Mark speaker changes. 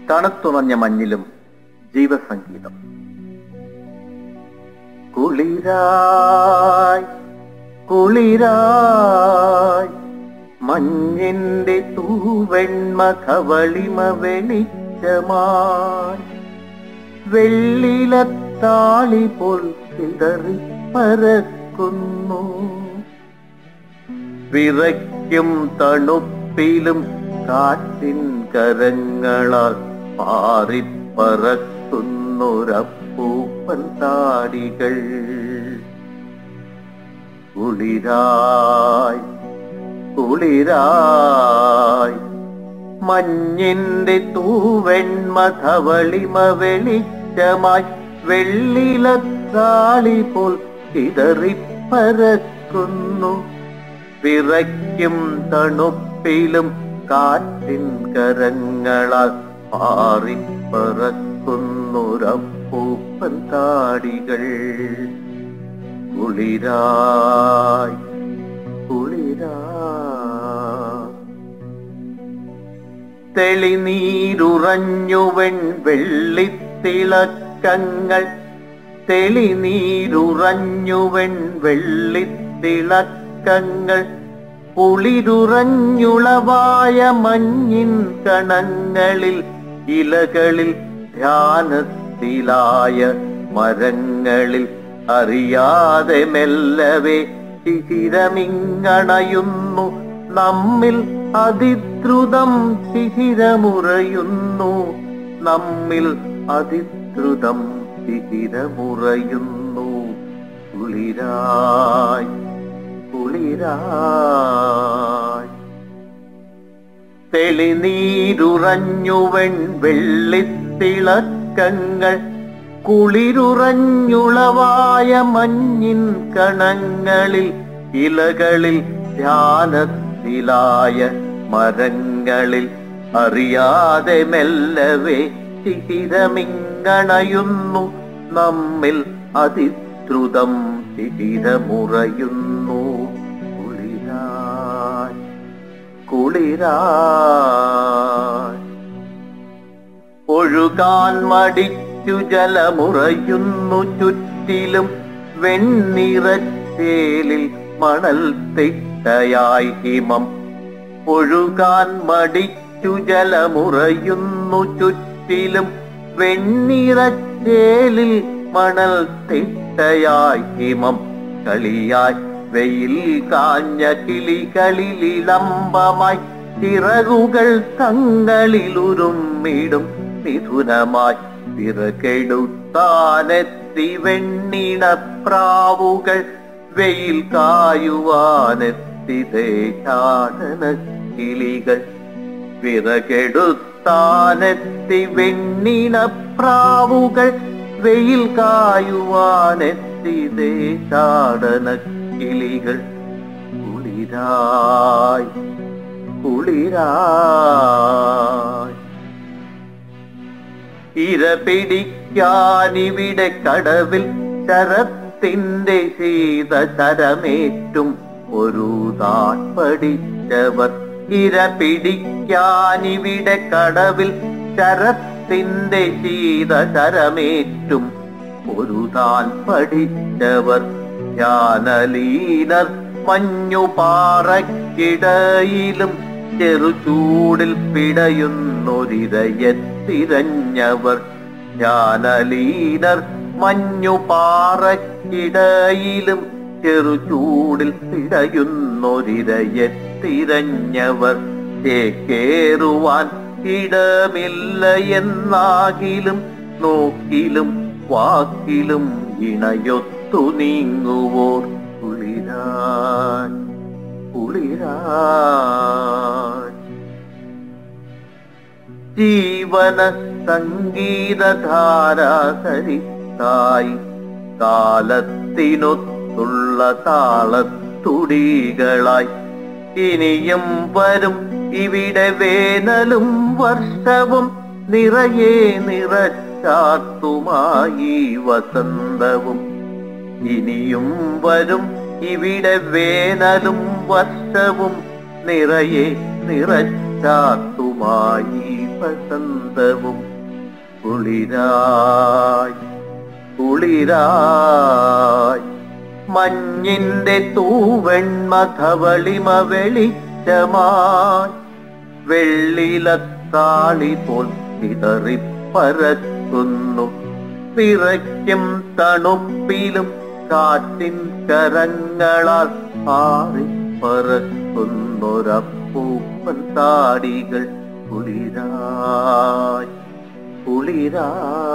Speaker 1: തണുത്തുണഞ്ഞ മഞ്ഞിലും ജീവസംഗീതം കുളിരായി കുളിരായി മഞ്ഞിന്റെ തൂവെണ്മ കവളിമ വെളിച്ചമായി വെള്ളിലത്താളി പോൽ ചിതറി പരക്കുന്നു വിറയ്ക്കും തണുപ്പിലും കാറ്റിൻ കരങ്ങളാൽ പാറിപ്പറക്കുന്നൊരപ്പൂപ്പൻ താടികൾ കുളിരായി കുളിരായി മഞ്ഞിന്റെ തൂവെണ്മ ധവളിമ വെളിച്ചമായി വെള്ളിലത്താളി പോൽ ചിതറിപ്പരക്കുന്നു വിറയ്ക്കും തണുപ്പിലും കാറ്റിൻ കരങ്ങളാൽ പാറിപ്പറക്കുന്നൊരപ്പൂപ്പൻ താടികൾ കുളിരായി കുളിരായി തെളിനീരുറഞ്ഞുവൻ വെള്ളിത്തിളക്കങ്ങൾ തെളിനീരുറഞ്ഞുവൻ വെള്ളിത്തിളക്കങ്ങൾ കുളിരുറഞ്ഞുളവായ മഞ്ഞിൻ കണങ്ങളിൽ ഇലകളിൽ ധ്യാനത്തിലായ മരങ്ങളിൽ അറിയാതെ മെല്ലവേ ശിശിരമിങ്ങണയുന്നു നമ്മിൽ അതിദ്രുതം ശിശിരമുറയുന്നു നമ്മിൽ അതിദ്രുതം ശിശിരമുറയുന്നു കുളിരായി കുളിരായി തെളിനീരുറഞ്ഞുവൻ വെള്ളിത്തിളക്കങ്ങൾ കുളിരുറഞ്ഞുളവായ മഞ്ഞിൻ കണങ്ങളിൽ ഇലകളിൽ ധ്യാനത്തിലായ മരങ്ങളിൽ അറിയാതെ മെല്ലവേ ശിശിരമിങ്ങണയുന്നു നമ്മിൽ അതിദ്രുതം ശിശിരമുറയുന്നു കുളിരായി കുളിരായി ഒഴുകാൻ മടിച്ചു ജലമുറയുന്നു ചുറ്റിലും വെണ്ണിറച്ചേലിൽ മണൽ തിട്ടയായി ഹിമം ഒഴുകാൻ മടിച്ചു ജലമുറയുന്നു ചുറ്റിലും വെണ്ണിറച്ചേലിൽ മണൽ തിട്ടയായി ഹിമം കളിയായി വെയിൽ കാഞ്ഞ കിളികളിലിളമ്പമായി ചിറകുകൾ തങ്ങളിലുരുമ്മിടും മിഥുനമായി പിറകെടുത്താനെത്തി വെണ്ണിണപ്രാവുകൾ വെയിൽ കായുവാനെത്തി ദേശാടന കിളികൾ വിറകെടുത്താനെത്തി വെണ്ണിണപ്രാവുകൾ വെയിൽ കായുവാനെത്തി ദേശാടന കിളികൾ കുളിരായി കുളിരായി ഇര പിടിക്കാനിവിടെ കടവിൽ ശരത്തിന്റെ ശീത ശരമേറ്റും ഒരു താൻ പഠിച്ചവർ ഇര പിടിക്കാനിവിടെ കടവിൽ ശരത്തിന്റെ ശീത ശരമേറ്റും ഒരു താൻ പഠിച്ചവർ ധ്യാനലീനർ മഞ്ഞുപാറക്കിടയിലും ചെറുചൂടിൽ പിടയുന്നൊരിരയത്തിരഞ്ഞവർ ജ്ഞാനലീനർ മഞ്ഞുപാറക്കിടയിലും ചെറുചൂടിൽ പിടയുന്നൊരിരയത്തിരഞ്ഞവർ ചേക്കേറുവാൻ ഇടമില്ല എന്നാകിലും നോക്കിലും വാക്കിലും ഇണയൊത്തു നീങ്ങുവോർ കുളിരാൻ കുളിരാൻ ജീവന സംഗീതധാരാസരിത്തായി കാലത്തിനൊത്തുള്ള താളത്തുടികളായി ഇനിയും വരും ഇവിടെ വേനലും വർഷവും നിറയെ നിറച്ചാത്തുമായി വസന്തവും ഇനിയും വരും ഇവിടെ വേനലും വർഷവും നിറയെ നിറച്ചാത്തുമായി വസന്തവും കുളിരായി കുളിരായി മഞ്ഞിന്റെ തൂവെണ്മ ധവളിമ വെളിച്ചമായി വെള്ളിലത്താളി പോൽ ചിതറിപ്പരക്കുന്നു വിറയ്ക്കും തണുപ്പിലും കാറ്റിൻ കരങ്ങളാൽ ആറിപ്പറക്കുന്നൊരപ്പൂപ്പൻ താടികൾ കുളിരായി കുളിരായി